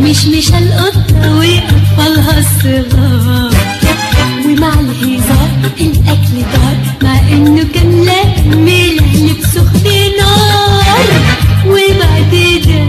مشمشة القطة وأطفالها الصغار ومع الهزار الأكل دار مع إنه كان لا ملح لبسه في نار وبعد ده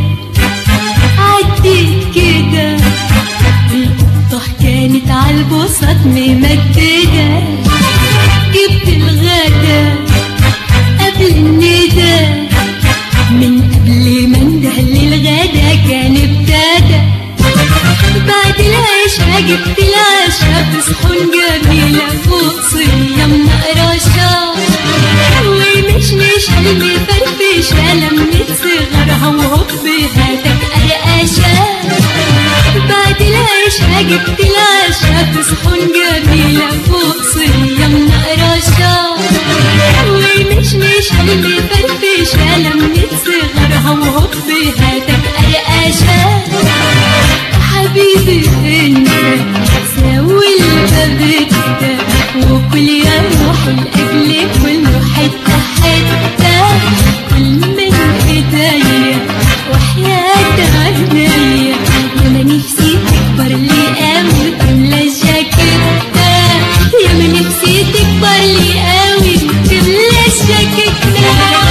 عديت كده القطة كانت عالبسط ممددة جبت الغدا قبل الندى من قبل ما انده للغدا كان ابتدى بعد العشاء جبت العشاء بصحون جميلة فوق صيام مقرشة ومشمش المفرفشة لمت صغرها وهوب هاتك قرقشة بعد العشاء جبت العشاء بصحون جميلة فوق صيام مقرشة ومشمش المفرفشة لمت صغرها وهوب هاتك قرقشة حبيبي انت سوي البابت ده وكل يا روحي لاجلك كله حته حته كل من ايديا وحياة عينيا يا ما نفسي تكبر لي قوي تملى الجاكيتة يا ما نفسي تكبر لي قوي تملى الجاكيتة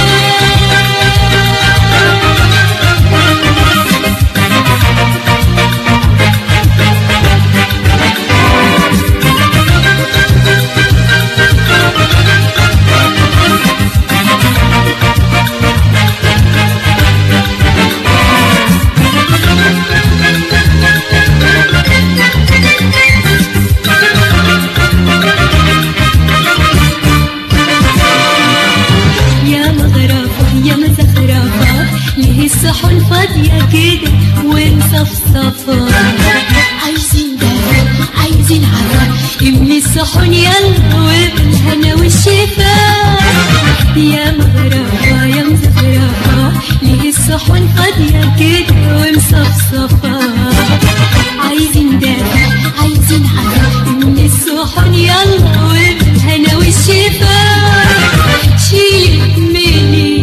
يا مغرفة يا مزخرفة ليه الصحن فاضية كده ومصفصفة عايزين دهب عايزين عرق املي الصحن يلا وبالهنا والشفاء يا مغرفة يا مزخرفة ليه الصحن فاضية كده ومصفصفة عايزين دهب عايزين عرق املي الصحن يلا وبالهنا والشفاء شيلك مني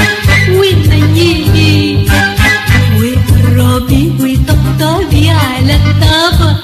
وتميلي وقربي وطبطبي على الطبق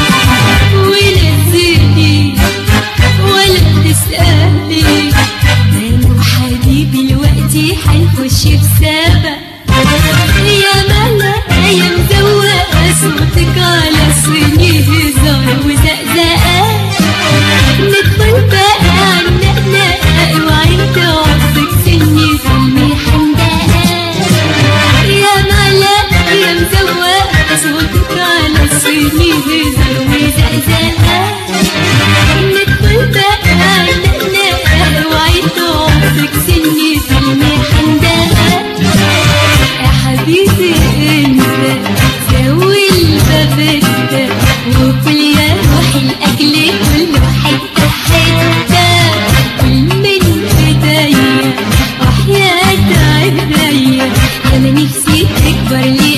ونزلي ولا تسألي انا وحبيبي دلوقتي حنخش في سبق يا ملا يا مزوقة صوتك على صيني هزار وزقزقة ندخل بقى عنقنا اوعي تعصك سني سمي حمدقة يا ملا يا مزوقة صوتك على صيني هزار وزقزقة ندخل بقى عنقنا اوعي تعصك سني سمي حمدقة يا حبيبي انت سوي الباب ده وكل يا روحي الاكل كله حته حته كل من ايديا وحياة عينيا انا نفسي تكبر لي